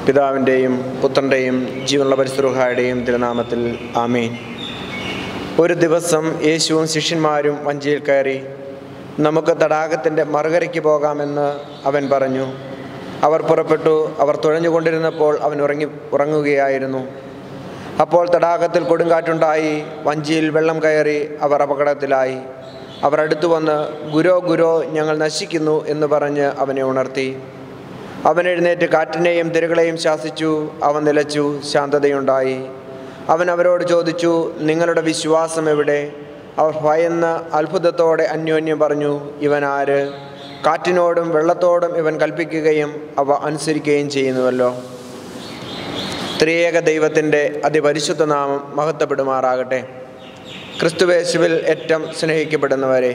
പിതാവിൻ്റെയും പുത്രൻ്റെയും ജീവനുള്ള പരിശുദ്ധഹായുടെയും തിരുനാമത്തിൽ ആമേൻ ഒരു ദിവസം യേശുവും ശിഷ്യന്മാരും വഞ്ചിയിൽ കയറി നമുക്ക് തടാകത്തിൻ്റെ മറുകരയ്ക്ക് പോകാമെന്ന് അവൻ പറഞ്ഞു അവർ പുറപ്പെട്ടു അവർ തുഴഞ്ഞുകൊണ്ടിരുന്നപ്പോൾ അവൻ ഉറങ്ങി ഉറങ്ങുകയായിരുന്നു അപ്പോൾ തടാകത്തിൽ കൊടുങ്കാറ്റുണ്ടായി വഞ്ചിയിൽ വെള്ളം കയറി അവർ അപകടത്തിലായി അവർ അടുത്തു വന്ന് ഗുരോ ഗുരോ ഞങ്ങൾ നശിക്കുന്നു എന്ന് പറഞ്ഞ് അവനെ ഉണർത്തി അവൻ എഴുന്നേറ്റ് കാറ്റിനെയും തിരകളെയും ശാസിച്ചു അവൻ നിലച്ചു ശാന്തതയുണ്ടായി അവൻ അവരോട് ചോദിച്ചു നിങ്ങളുടെ വിശ്വാസം എവിടെ അവർ ഭയന്ന് അത്ഭുതത്തോടെ അന്യോന്യം പറഞ്ഞു ഇവൻ ആര് കാറ്റിനോടും വെള്ളത്തോടും ഇവൻ കൽപ്പിക്കുകയും അവ അനുസരിക്കുകയും ചെയ്യുന്നുവല്ലോ ത്രിയേക ദൈവത്തിൻ്റെ അതിപരിശുദ്ധ നാമം മഹത്വപ്പെടുമാറാകട്ടെ ക്രിസ്തുവേശുവിൽ ഏറ്റവും സ്നേഹിക്കപ്പെടുന്നവരെ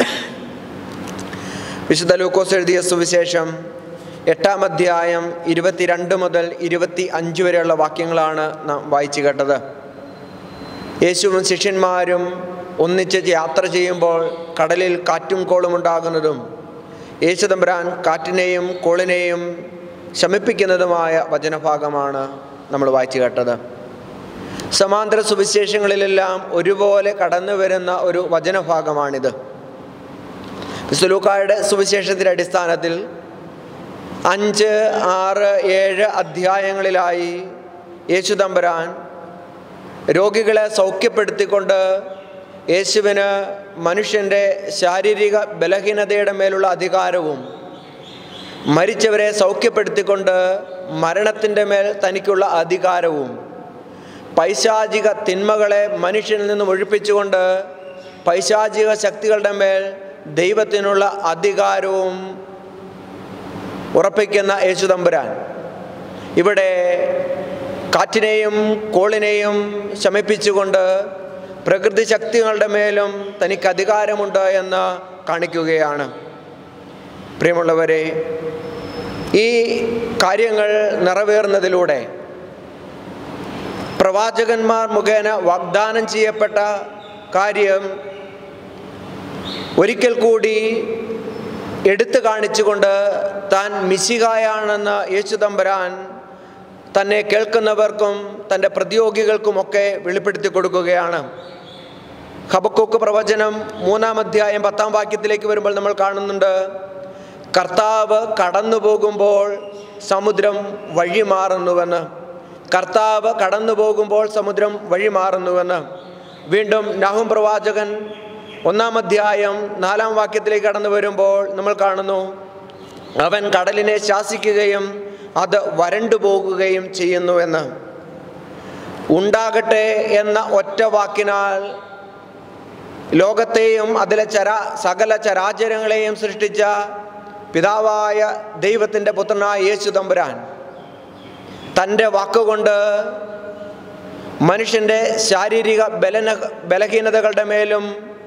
വിശുദ്ധ ലൂക്കോസ് എഴുതിയ സുവിശേഷം എട്ടാം അധ്യായം ഇരുപത്തിരണ്ട് മുതൽ ഇരുപത്തി അഞ്ച് വരെയുള്ള വാക്യങ്ങളാണ് നാം വായിച്ചു കേട്ടത് യേശുവും ശിഷ്യന്മാരും ഒന്നിച്ച് യാത്ര ചെയ്യുമ്പോൾ കടലിൽ കാറ്റും കോളും ഉണ്ടാകുന്നതും യേശുദമ്പരാൻ കാറ്റിനെയും കോളിനെയും ശമിപ്പിക്കുന്നതുമായ വചനഭാഗമാണ് നമ്മൾ വായിച്ചു കേട്ടത് സമാന്തര സുവിശേഷങ്ങളിലെല്ലാം ഒരുപോലെ കടന്നു വരുന്ന ഒരു വചനഭാഗമാണിത് സുലൂക്കായുടെ സുവിശേഷത്തിൻ്റെ അടിസ്ഥാനത്തിൽ അഞ്ച് ആറ് ഏഴ് അധ്യായങ്ങളിലായി യേശുദമ്പരാൻ രോഗികളെ സൗഖ്യപ്പെടുത്തിക്കൊണ്ട് യേശുവിന് മനുഷ്യൻ്റെ ശാരീരിക ബലഹീനതയുടെ മേലുള്ള അധികാരവും മരിച്ചവരെ സൗഖ്യപ്പെടുത്തിക്കൊണ്ട് മരണത്തിൻ്റെ മേൽ തനിക്കുള്ള അധികാരവും പൈശാചിക തിന്മകളെ മനുഷ്യനിൽ നിന്നും ഒഴിപ്പിച്ചുകൊണ്ട് പൈശാചിക ശക്തികളുടെ മേൽ ദൈവത്തിനുള്ള അധികാരവും ഉറപ്പിക്കുന്ന യേശുതമ്പുരാൻ ഇവിടെ കാറ്റിനെയും കോളിനെയും ശമിപ്പിച്ചുകൊണ്ട് പ്രകൃതി ശക്തികളുടെ മേലും തനിക്ക് അധികാരമുണ്ട് എന്ന് കാണിക്കുകയാണ് പ്രിയമുള്ളവരെ ഈ കാര്യങ്ങൾ നിറവേറുന്നതിലൂടെ പ്രവാചകന്മാർ മുഖേന വാഗ്ദാനം ചെയ്യപ്പെട്ട കാര്യം ഒരിക്കൽ കൂടി എടുത്തു കാണിച്ചുകൊണ്ട് താൻ മിശികായാണെന്ന് യേശു തമ്പരാൻ തന്നെ കേൾക്കുന്നവർക്കും തൻ്റെ പ്രതിയോഗികൾക്കുമൊക്കെ വെളിപ്പെടുത്തി കൊടുക്കുകയാണ് ഹബക്കൂക്ക് പ്രവചനം മൂന്നാം അധ്യായം പത്താം വാക്യത്തിലേക്ക് വരുമ്പോൾ നമ്മൾ കാണുന്നുണ്ട് കർത്താവ് കടന്നു പോകുമ്പോൾ സമുദ്രം വഴിമാറുന്നുവെന്ന് കർത്താവ് കടന്നു പോകുമ്പോൾ സമുദ്രം വഴിമാറുന്നുവെന്ന് വീണ്ടും നാഹും പ്രവാചകൻ ഒന്നാം അധ്യായം നാലാം വാക്യത്തിലേക്ക് കടന്നു വരുമ്പോൾ നമ്മൾ കാണുന്നു അവൻ കടലിനെ ശാസിക്കുകയും അത് വരണ്ടു പോകുകയും ചെയ്യുന്നു എന്ന് ഉണ്ടാകട്ടെ എന്ന ഒറ്റ വാക്കിനാൽ ലോകത്തെയും അതിലെ ചരാ സകല ചരാചരങ്ങളെയും സൃഷ്ടിച്ച പിതാവായ ദൈവത്തിൻ്റെ പുത്രനായ യേശു തമ്പുരാൻ തൻ്റെ വാക്കുകൊണ്ട് മനുഷ്യൻ്റെ ശാരീരിക ബലന ബലഹീനതകളുടെ മേലും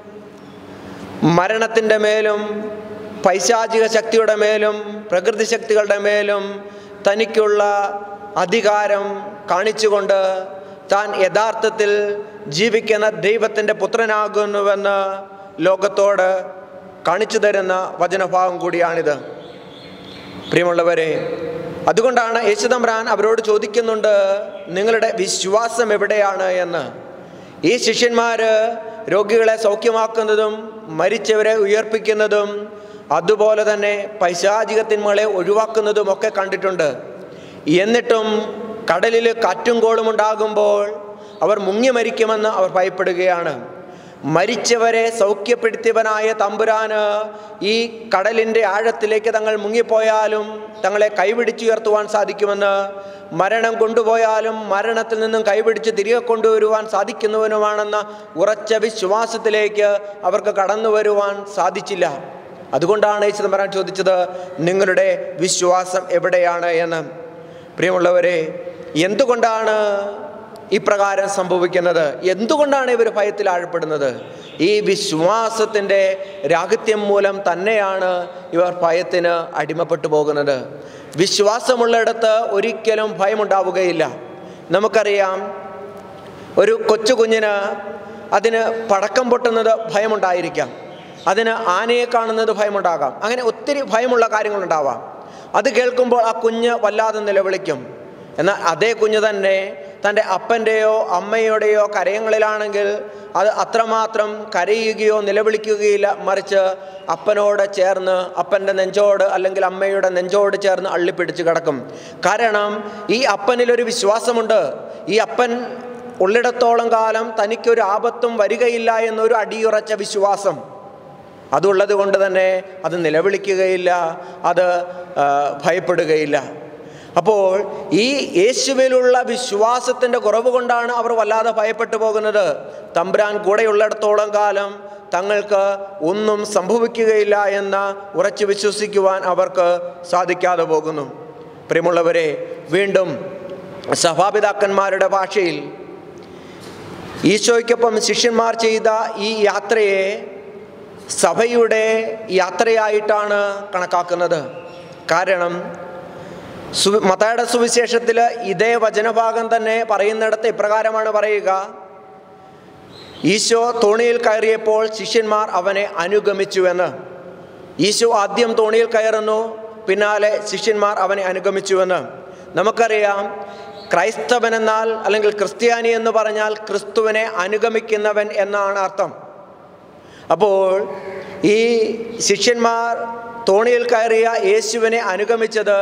മരണത്തിൻ്റെ മേലും പൈശാചിക ശക്തിയുടെ മേലും പ്രകൃതി ശക്തികളുടെ മേലും തനിക്കുള്ള അധികാരം കാണിച്ചുകൊണ്ട് താൻ യഥാർത്ഥത്തിൽ ജീവിക്കുന്ന ദൈവത്തിൻ്റെ പുത്രനാകുന്നുവെന്ന് ലോകത്തോട് കാണിച്ചു തരുന്ന വചനഭാവം കൂടിയാണിത് പ്രിയമുള്ളവരെ അതുകൊണ്ടാണ് യേശുദമ്രാൻ അവരോട് ചോദിക്കുന്നുണ്ട് നിങ്ങളുടെ വിശ്വാസം എവിടെയാണ് എന്ന് ഈ ശിഷ്യന്മാർ രോഗികളെ സൗഖ്യമാക്കുന്നതും മരിച്ചവരെ ഉയർപ്പിക്കുന്നതും അതുപോലെ തന്നെ പൈശാചിക തിന്മകളെ ഒഴിവാക്കുന്നതും ഒക്കെ കണ്ടിട്ടുണ്ട് എന്നിട്ടും കടലിൽ കാറ്റും കോളും ഉണ്ടാകുമ്പോൾ അവർ മുങ്ങി മരിക്കുമെന്ന് അവർ ഭയപ്പെടുകയാണ് മരിച്ചവരെ സൗഖ്യപ്പെടുത്തിയവനായ തമ്പുരാന് ഈ കടലിൻ്റെ ആഴത്തിലേക്ക് തങ്ങൾ മുങ്ങിപ്പോയാലും തങ്ങളെ കൈപിടിച്ചുയർത്തുവാൻ സാധിക്കുമെന്ന് മരണം കൊണ്ടുപോയാലും മരണത്തിൽ നിന്നും കൈപിടിച്ച് തിരികെ കൊണ്ടുവരുവാൻ സാധിക്കുന്നവനുമാണെന്ന ഉറച്ച വിശ്വാസത്തിലേക്ക് അവർക്ക് കടന്നു വരുവാൻ സാധിച്ചില്ല അതുകൊണ്ടാണ് ഈ ചിദംബരം ചോദിച്ചത് നിങ്ങളുടെ വിശ്വാസം എവിടെയാണ് എന്ന് പ്രിയമുള്ളവരെ എന്തുകൊണ്ടാണ് ഇപ്രകാരം സംഭവിക്കുന്നത് എന്തുകൊണ്ടാണ് ഇവർ ഭയത്തിൽ ആഴപ്പെടുന്നത് ഈ വിശ്വാസത്തിൻ്റെ രാഹിത്യം മൂലം തന്നെയാണ് ഇവർ ഭയത്തിന് അടിമപ്പെട്ടു പോകുന്നത് വിശ്വാസമുള്ളിടത്ത് ഒരിക്കലും ഭയമുണ്ടാവുകയില്ല നമുക്കറിയാം ഒരു കൊച്ചു കുഞ്ഞിന് അതിന് പടക്കം പൊട്ടുന്നത് ഭയമുണ്ടായിരിക്കാം അതിന് ആനയെ കാണുന്നത് ഭയമുണ്ടാകാം അങ്ങനെ ഒത്തിരി ഭയമുള്ള കാര്യങ്ങളുണ്ടാവാം അത് കേൾക്കുമ്പോൾ ആ കുഞ്ഞ് വല്ലാതെ നിലവിളിക്കും എന്നാൽ അതേ കുഞ്ഞ് തന്നെ തൻ്റെ അപ്പൻ്റെയോ അമ്മയുടെയോ കരയങ്ങളിലാണെങ്കിൽ അത് അത്രമാത്രം കരയുകയോ നിലവിളിക്കുകയില്ല മറിച്ച് അപ്പനോട് ചേർന്ന് അപ്പൻ്റെ നെഞ്ചോട് അല്ലെങ്കിൽ അമ്മയുടെ നെഞ്ചോട് ചേർന്ന് അള്ളിപ്പിടിച്ച് കിടക്കും കാരണം ഈ അപ്പനിലൊരു വിശ്വാസമുണ്ട് ഈ അപ്പൻ ഉള്ളിടത്തോളം കാലം തനിക്കൊരു ആപത്തും വരികയില്ല എന്നൊരു അടിയുറച്ച വിശ്വാസം അതുള്ളത് കൊണ്ട് തന്നെ അത് നിലവിളിക്കുകയില്ല അത് ആ, ഭയപ്പെടുകയില്ല അപ്പോൾ ഈ യേശുവിലുള്ള വിശ്വാസത്തിൻ്റെ കുറവ് കൊണ്ടാണ് അവർ വല്ലാതെ ഭയപ്പെട്ടു പോകുന്നത് തമ്പുരാൻ കൂടെയുള്ളിടത്തോളം കാലം തങ്ങൾക്ക് ഒന്നും സംഭവിക്കുകയില്ല എന്ന് ഉറച്ചു വിശ്വസിക്കുവാൻ അവർക്ക് സാധിക്കാതെ പോകുന്നു പ്രിയമുള്ളവരെ വീണ്ടും സഭാപിതാക്കന്മാരുടെ ഭാഷയിൽ ഈശോയ്ക്കൊപ്പം ശിഷ്യന്മാർ ചെയ്ത ഈ യാത്രയെ സഭയുടെ യാത്രയായിട്ടാണ് കണക്കാക്കുന്നത് കാരണം സു മതയുടെ സുവിശേഷത്തിൽ ഇതേ വചനഭാഗം തന്നെ പറയുന്നിടത്ത് ഇപ്രകാരമാണ് പറയുക ഈശോ തോണിയിൽ കയറിയപ്പോൾ ശിഷ്യന്മാർ അവനെ അനുഗമിച്ചുവെന്ന് ഈശോ ആദ്യം തോണിയിൽ കയറുന്നു പിന്നാലെ ശിഷ്യന്മാർ അവനെ അനുഗമിച്ചുവെന്ന് നമുക്കറിയാം ക്രൈസ്തവൻ എന്നാൽ അല്ലെങ്കിൽ ക്രിസ്ത്യാനി എന്ന് പറഞ്ഞാൽ ക്രിസ്തുവിനെ അനുഗമിക്കുന്നവൻ എന്നാണ് അർത്ഥം അപ്പോൾ ഈ ശിഷ്യന്മാർ തോണിയിൽ കയറിയ യേശുവിനെ അനുഗമിച്ചത്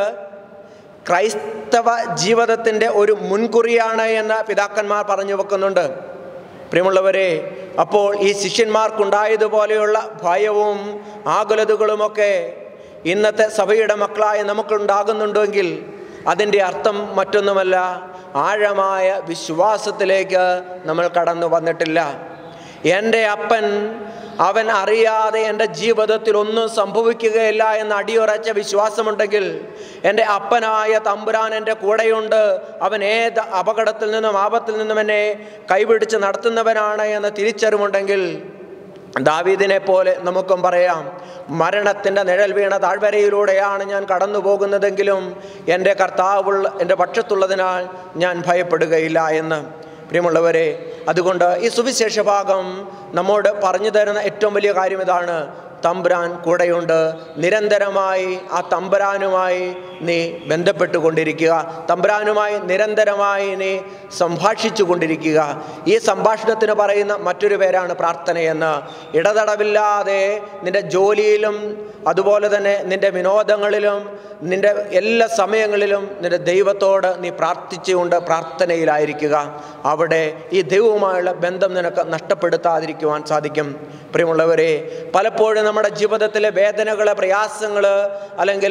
ക്രൈസ്തവ ജീവിതത്തിൻ്റെ ഒരു മുൻകുറിയാണ് എന്ന് പിതാക്കന്മാർ പറഞ്ഞു വെക്കുന്നുണ്ട് പ്രിയമുള്ളവരെ അപ്പോൾ ഈ ശിഷ്യന്മാർക്കുണ്ടായതുപോലെയുള്ള ഭയവും ആകുലതകളുമൊക്കെ ഇന്നത്തെ സഭയുടെ മക്കളായ നമുക്കുണ്ടാകുന്നുണ്ടെങ്കിൽ അതിൻ്റെ അർത്ഥം മറ്റൊന്നുമല്ല ആഴമായ വിശ്വാസത്തിലേക്ക് നമ്മൾ കടന്നു വന്നിട്ടില്ല എൻ്റെ അപ്പൻ അവൻ അറിയാതെ എൻ്റെ ജീവിതത്തിൽ ഒന്നും സംഭവിക്കുകയില്ല എന്ന അടിയുറച്ച വിശ്വാസമുണ്ടെങ്കിൽ എൻ്റെ അപ്പനായ തമ്പുരാൻ എൻ്റെ കൂടെയുണ്ട് അവൻ ഏത് അപകടത്തിൽ നിന്നും ആപത്തിൽ നിന്നും എന്നെ കൈപിടിച്ച് നടത്തുന്നവനാണ് എന്ന തിരിച്ചറിവുണ്ടെങ്കിൽ ദാവീദിനെ പോലെ നമുക്കും പറയാം മരണത്തിൻ്റെ നിഴൽ വീണ താഴ്വരയിലൂടെയാണ് ഞാൻ കടന്നു പോകുന്നതെങ്കിലും എൻ്റെ കർത്താവുള്ള എൻ്റെ പക്ഷത്തുള്ളതിനാൽ ഞാൻ ഭയപ്പെടുകയില്ല എന്ന് പ്രിയമുള്ളവരെ അതുകൊണ്ട് ഈ സുവിശേഷ ഭാഗം നമ്മോട് പറഞ്ഞു തരുന്ന ഏറ്റവും വലിയ കാര്യം ഇതാണ് തമ്പുരാൻ കൂടെയുണ്ട് നിരന്തരമായി ആ തമ്പുരാനുമായി നീ ബന്ധപ്പെട്ടു കൊണ്ടിരിക്കുക തമ്പുരാനുമായി നിരന്തരമായി നീ സംഭാഷിച്ചു കൊണ്ടിരിക്കുക ഈ സംഭാഷണത്തിന് പറയുന്ന മറ്റൊരു പേരാണ് പ്രാർത്ഥനയെന്ന് ഇടതടവില്ലാതെ നിന്റെ ജോലിയിലും അതുപോലെ തന്നെ നിന്റെ വിനോദങ്ങളിലും നിന്റെ എല്ലാ സമയങ്ങളിലും നിന്റെ ദൈവത്തോട് നീ പ്രാർത്ഥിച്ചുകൊണ്ട് പ്രാർത്ഥനയിലായിരിക്കുക അവിടെ ഈ ദൈവവുമായുള്ള ബന്ധം നിനക്ക് നഷ്ടപ്പെടുത്താതിരിക്കുവാൻ സാധിക്കും പ്രിയമുള്ളവരെ പലപ്പോഴും നമ്മുടെ ജീവിതത്തിലെ വേദനകൾ പ്രയാസങ്ങൾ അല്ലെങ്കിൽ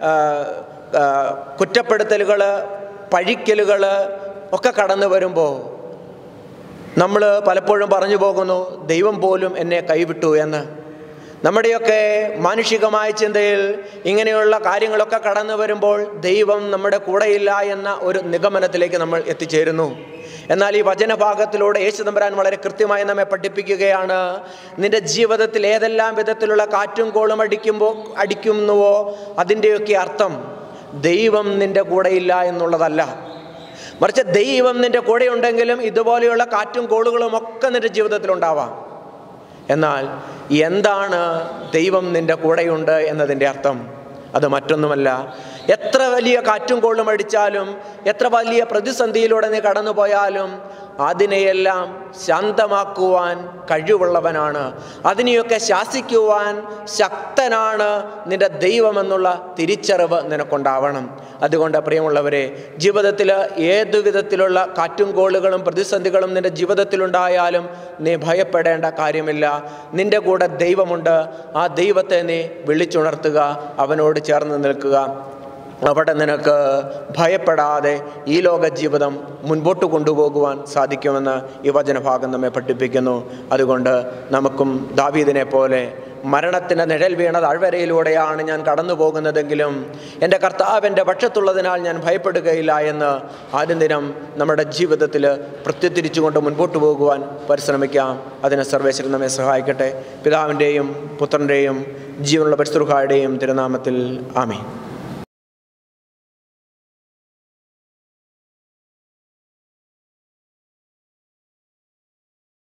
കുറ്റപ്പെടുത്തലുകൾ പഴിക്കലുകൾ ഒക്കെ കടന്നു വരുമ്പോൾ നമ്മൾ പലപ്പോഴും പറഞ്ഞു പോകുന്നു ദൈവം പോലും എന്നെ കൈവിട്ടു എന്ന് നമ്മുടെയൊക്കെ മാനുഷികമായ ചിന്തയിൽ ഇങ്ങനെയുള്ള കാര്യങ്ങളൊക്കെ കടന്നു വരുമ്പോൾ ദൈവം നമ്മുടെ കൂടെയില്ല എന്ന ഒരു നിഗമനത്തിലേക്ക് നമ്മൾ എത്തിച്ചേരുന്നു എന്നാൽ ഈ വചനഭാഗത്തിലൂടെ യേശു തമ്പുരാൻ വളരെ കൃത്യമായി നമ്മെ പഠിപ്പിക്കുകയാണ് നിന്റെ ജീവിതത്തിൽ ഏതെല്ലാം വിധത്തിലുള്ള കാറ്റും കോളും അടിക്കുമ്പോൾ അടിക്കുന്നുവോ അതിൻ്റെയൊക്കെ അർത്ഥം ദൈവം നിന്റെ കൂടെയില്ല എന്നുള്ളതല്ല മറിച്ച് ദൈവം നിന്റെ കൂടെ ഉണ്ടെങ്കിലും ഇതുപോലെയുള്ള കാറ്റും കോളുകളും ഒക്കെ നിന്റെ ജീവിതത്തിൽ ഉണ്ടാവാം എന്നാൽ എന്താണ് ദൈവം നിന്റെ കൂടെയുണ്ട് എന്നതിൻ്റെ അർത്ഥം അത് മറ്റൊന്നുമല്ല എത്ര വലിയ കാറ്റും കോളും അടിച്ചാലും എത്ര വലിയ പ്രതിസന്ധിയിലൂടെ നീ കടന്നു പോയാലും അതിനെയെല്ലാം ശാന്തമാക്കുവാൻ കഴിവുള്ളവനാണ് അതിനെയൊക്കെ ശാസിക്കുവാൻ ശക്തനാണ് നിന്റെ ദൈവമെന്നുള്ള തിരിച്ചറിവ് നിനക്കുണ്ടാവണം അതുകൊണ്ട് പ്രിയമുള്ളവരെ ജീവിതത്തിൽ ഏതു വിധത്തിലുള്ള കാറ്റും കോളുകളും പ്രതിസന്ധികളും നിന്റെ ജീവിതത്തിലുണ്ടായാലും നീ ഭയപ്പെടേണ്ട കാര്യമില്ല നിന്റെ കൂടെ ദൈവമുണ്ട് ആ ദൈവത്തെ നീ വിളിച്ചുണർത്തുക അവനോട് ചേർന്ന് നിൽക്കുക അവിടെ നിനക്ക് ഭയപ്പെടാതെ ഈ ലോക ജീവിതം മുൻപോട്ട് കൊണ്ടുപോകുവാൻ സാധിക്കുമെന്ന് ഈ വചനഭാഗം നമ്മെ പഠിപ്പിക്കുന്നു അതുകൊണ്ട് നമുക്കും ദാവീദിനെ പോലെ മരണത്തിൻ്റെ നിഴൽ വീണ താഴ്വരയിലൂടെയാണ് ഞാൻ കടന്നു പോകുന്നതെങ്കിലും എൻ്റെ കർത്താവിൻ്റെ പക്ഷത്തുള്ളതിനാൽ ഞാൻ ഭയപ്പെടുകയില്ല എന്ന് ആദ്യം ദിനം നമ്മുടെ ജീവിതത്തിൽ പ്രത്യുത്തിരിച്ചുകൊണ്ട് മുൻപോട്ട് പോകുവാൻ പരിശ്രമിക്കാം അതിന് സർവേശ്വരൻ നമ്മെ സഹായിക്കട്ടെ പിതാവിൻ്റെയും പുത്രൻ്റെയും ജീവനുള്ള പരിസ്ഥുഹായുടെയും തിരുനാമത്തിൽ ആമേ